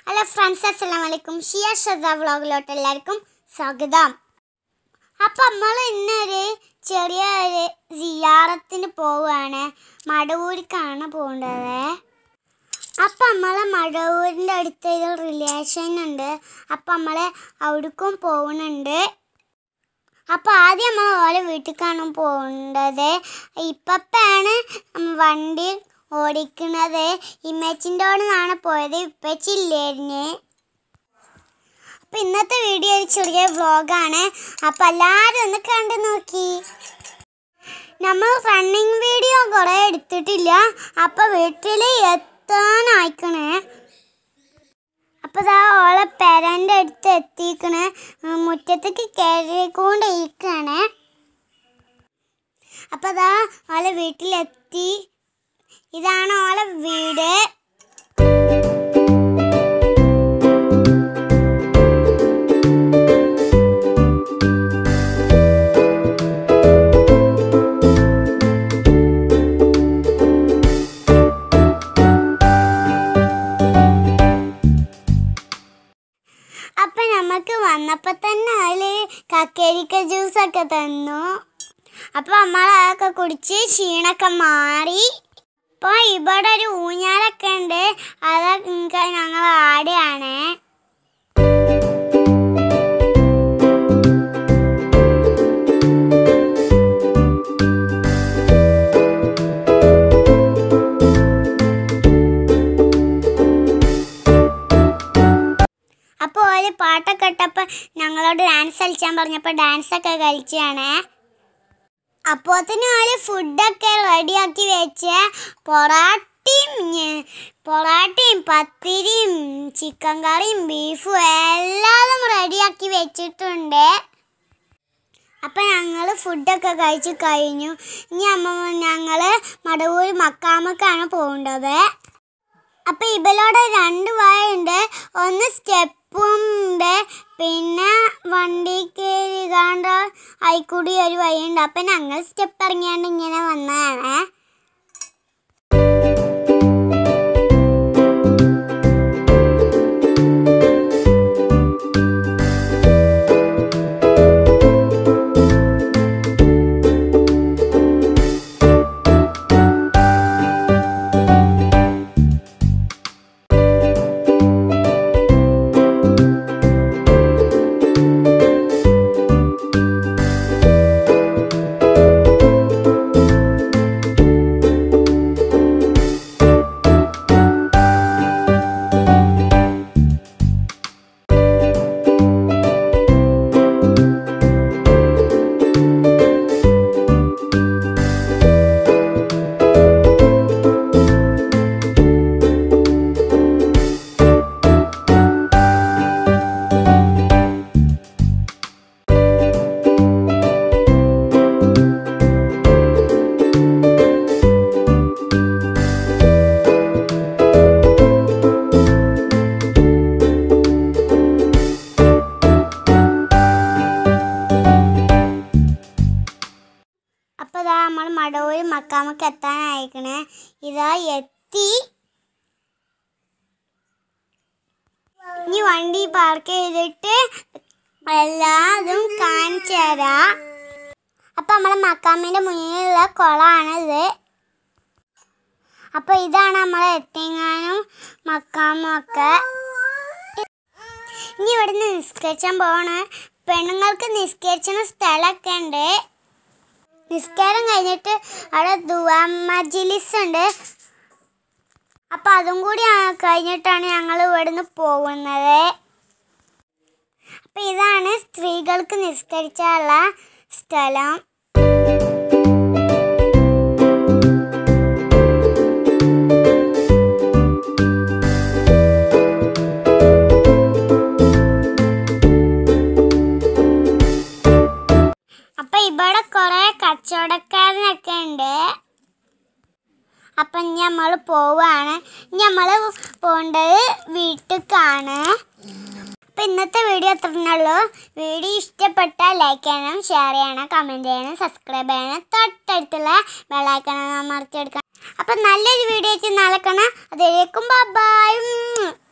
hello friends അസ്സലാം വലൈക്കും ഷിയ ഷസ വ്ളോഗിലോട്ട് എല്ലാവർക്കും സ്വാഗതം അപ്പം നമ്മൾ ഇന്നൊരു ചെറിയ ഒരു സിയാറത്തിന് പോവുകയാണ് മടവൂരിക്കാണ് പോകേണ്ടത് അപ്പം നമ്മളെ മടവൂരിൻ്റെ അടുത്തൊരു റിലേഷൻ ഉണ്ട് അപ്പം നമ്മൾ അവിടേക്കും പോകുന്നുണ്ട് അപ്പം ആദ്യം നമ്മൾ ഓരോ വീട്ടിലേക്കാണ് പോകേണ്ടത് ഇപ്പപ്പാണ് വണ്ടി ഓടിക്കുന്നത് ഇമ്മച്ചിൻ്റെ അവിടെ നിന്നാണ് പോയത് ഇപ്പച്ചില്ലായിരുന്നു അപ്പം ഇന്നത്തെ വീഡിയോ ഒരു ചെറിയ വ്ളോഗാണ് അപ്പം എല്ലാവരും ഒന്ന് കണ്ടു നോക്കി നമ്മൾ റണ്ണിങ് വീഡിയോ കുറേ എടുത്തിട്ടില്ല അപ്പം വീട്ടിൽ എത്താനായിക്കണേ അപ്പോൾ ഇതാ ഓളെ പെരൻ്റെ അടുത്ത് എത്തിക്കണേ മുറ്റത്തേക്ക് കയറിക്കൊണ്ട് ഇരിക്കണേ അപ്പോൾ ഇതാ ഓളെ വീട്ടിലെത്തി ഇതാണ് ഓളെ വീട് അപ്പൊ നമുക്ക് വന്നപ്പോ തന്നെ അതില് കക്കരിക്ക ജ്യൂസൊക്കെ തന്നു അപ്പൊ നമ്മളതൊക്കെ കുടിച്ച് ക്ഷീണൊക്കെ മാറി ഇപ്പൊ ഇവിടെ ഒരു ഊഞ്ഞാലൊക്കെ ഉണ്ട് അതൊക്കെ ഞങ്ങൾ ആടുകയാണ് അപ്പോൾ ഒരു പാട്ടൊക്കെ ഇട്ടപ്പോൾ ഞങ്ങളോട് ഡാൻസ് കളിച്ചാൻ പറഞ്ഞപ്പോൾ ഡാൻസൊക്കെ കളിച്ചാണ് അപ്പോൾ തന്നെ ഒരു ഫുഡൊക്കെ റെഡിയാക്കി വെച്ച് പൊറാട്ടയും ഞ- പൊറാട്ടയും പത്തിരിയും ചിക്കൻ കറിയും ബീഫും എല്ലാതും റെഡിയാക്കി വെച്ചിട്ടുണ്ട് അപ്പം ഞങ്ങൾ ഫുഡൊക്കെ കഴിച്ച് കഴിഞ്ഞു ഇനി അമ്മ ഞങ്ങൾ മടവൂർ മക്കാമക്കാണ് പോകേണ്ടത് അപ്പൊ ഇവലോടെ രണ്ട് വഴിയുണ്ട് ഒന്ന് സ്റ്റെപ്പും ഉണ്ട് പിന്നെ വണ്ടി കയറികാണ്ട് അയിക്കൂടി ഒരു വഴിയുണ്ട് അപ്പൊ ഞങ്ങൾ സ്റ്റെപ്പ് ഇറങ്ങിയാണ്ട് ഇങ്ങനെ വന്നതാണ് അപ്പൊ ഇതാ നമ്മൾ മടവൂർ മക്കാമക്ക് എത്താനായിക്കണേ ഇതാ എത്തി ഇനി വണ്ടി പാർക്ക് ചെയ്തിട്ട് എല്ലാതും കാണിച്ചു തരാം അപ്പൊ നമ്മളെ മക്കാമിന്റെ മുന്നിലുള്ള കുളമാണിത് അപ്പൊ ഇതാണ് നമ്മളെ എത്തിങ്ങാനും മക്കാമും ഒക്കെ ഇനി ഇവിടുന്ന് നിസ്കരിച്ചാൻ പോവാണ് പെണ്ണുങ്ങൾക്ക് നിസ്കരിച്ചുന്ന സ്ഥലമൊക്കെ ഉണ്ട് നിസ്കാരം കഴിഞ്ഞിട്ട് അവിടെ ദുവാ മജിലിസ് ഉണ്ട് അപ്പം അതും കൂടി ആ- കഴിഞ്ഞിട്ടാണ് ഞങ്ങൾ ഇവിടുന്ന് പോകുന്നത് അപ്പം ഇതാണ് സ്ത്രീകൾക്ക് നിസ്കരിച്ചാലുള്ള സ്ഥലം അപ്പം ഇവിടെ കുറേ കച്ചവടക്കാരനൊക്കെ ഉണ്ട് അപ്പം നമ്മൾ പോവാണ് നമ്മൾ പോകേണ്ടത് വീട്ടിലേക്കാണ് അപ്പം ഇന്നത്തെ വീഡിയോ അത്രയുള്ളൂ വീഡിയോ ഇഷ്ടപ്പെട്ടാൽ ലൈക്ക് ചെയ്യണം ഷെയർ ചെയ്യണം കമൻറ്റ് ചെയ്യണം സബ്സ്ക്രൈബ് ചെയ്യണം തൊട്ടടുത്തുള്ള ബെല്ലൈക്കണം അമർത്തിയെടുക്കണം അപ്പം നല്ലൊരു വീഡിയോ വെച്ച് നാളെ കാണാം അതിലേക്കും ബൈ